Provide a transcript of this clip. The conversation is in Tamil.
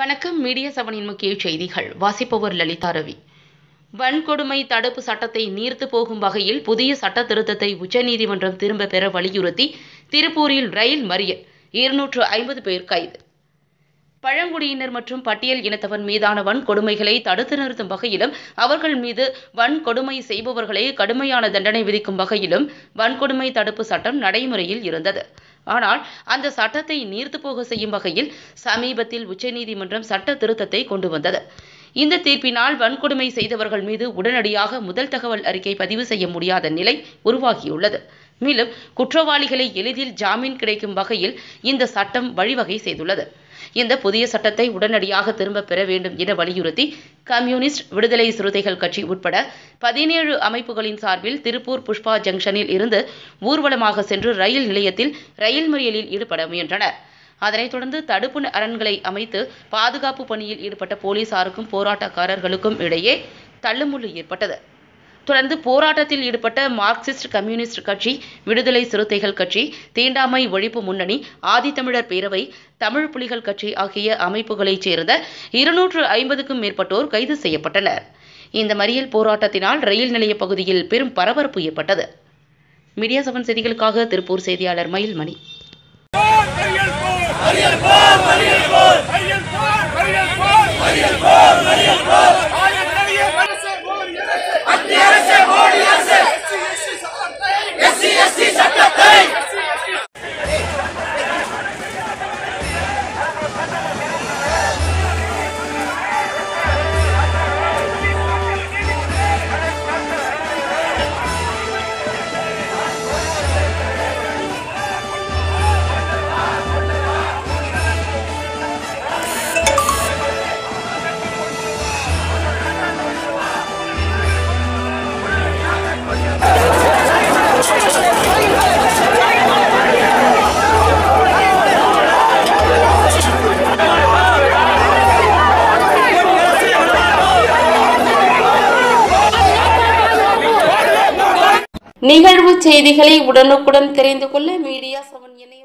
வணக்கம் மீடியா செவனின் முக்கிய செய்திகள் வாசிப்பவர் லலிதா ரவி வன்கொடுமை தடுப்பு சட்டத்தை நீர்த்து போகும் வகையில் புதிய சட்ட திருத்தத்தை உச்சநீதிமன்றம் திரும்ப பெற வலியுறுத்தி திருப்பூரில் ரயில் மறியல் இருநூற்று ஐம்பது பேர் கைது பழங்குடியினர் மற்றும் பட்டியல் இனத்தவர் மீதான வன்கொடுமைகளை தடுத்து நிறுத்தும் வகையிலும் அவர்கள் மீது வன்கொடுமை செய்பவர்களை கடுமையான தண்டனை விதிக்கும் வகையிலும் வன்கொடுமை தடுப்பு சட்டம் நடைமுறையில் இருந்தது ஆனால் அந்த சட்டத்தை நீர்த்து போக செய்யும் வகையில் சமீபத்தில் உச்சநீதிமன்றம் சட்ட திருத்தத்தை கொண்டு வந்தது இந்த தீர்ப்பினால் வன்கொடுமை செய்தவர்கள் மீது உடனடியாக முதல் தகவல் அறிக்கை பதிவு செய்ய முடியாத நிலை உருவாகியுள்ளது மேலும் குற்றவாளிகளை எளிதில் ஜாமீன் கிடைக்கும் வகையில் இந்த சட்டம் வழிவகை செய்துள்ளது இந்த புதிய சட்டத்தை உடனடியாக திரும்ப பெற வேண்டும் என வலியுறுத்தி கம்யூனிஸ்ட் விடுதலை சிறுத்தைகள் கட்சி உட்பட பதினேழு அமைப்புகளின் சார்பில் திருப்பூர் புஷ்பா ஜங்ஷனில் இருந்து ஊர்வலமாக சென்று ரயில் நிலையத்தில் ரயில் மறியலில் ஈடுபட முயன்றனர் அதனைத் தொடர்ந்து தடுப்பு அரண்களை அமைத்து பாதுகாப்பு பணியில் ஈடுபட்ட போலீசாருக்கும் போராட்டக்காரர்களுக்கும் இடையே தள்ளுமுள்ளு ஏற்பட்டது தொடர்ந்து போராட்டத்தில் ஈடுபட்ட மார்க்சிஸ்ட் கம்யூனிஸ்ட் கட்சி விடுதலை சிறுத்தைகள் கட்சி தீண்டாமை ஒழிப்பு முன்னணி ஆதித்தமிழர் பேரவை தமிழ் புலிகள் கட்சி ஆகிய அமைப்புகளைச் சேர்ந்த இருநூற்று ஐம்பதுக்கும் மேற்பட்டோர் கைது செய்யப்பட்டனர் இந்த மறியல் போராட்டத்தினால் ரயில் நிலைய பகுதியில் பெரும் பரபரப்பு ஏற்பட்டது மீடியா செவன் செய்திகளுக்காக திருப்பூர் செய்தியாளர் மயில்மணி மறியல் போர் மறியல் போர் மறியல் போர் மறியல் போர் மறியல் போர் மறியல் போர் மறியல் போர் ஆயத்தடியே அரசே மோடி அரசே அத்தி அரசே மோடி அரசே எஸ்சி எஸ்சி சட்டத்தை எஸ்சி எஸ்சி சட்டத்தை நிகழ்வு செய்திகளை உடனுக்குடன் தெரிந்து கொள்ள மீடியா செவன் எண்ணை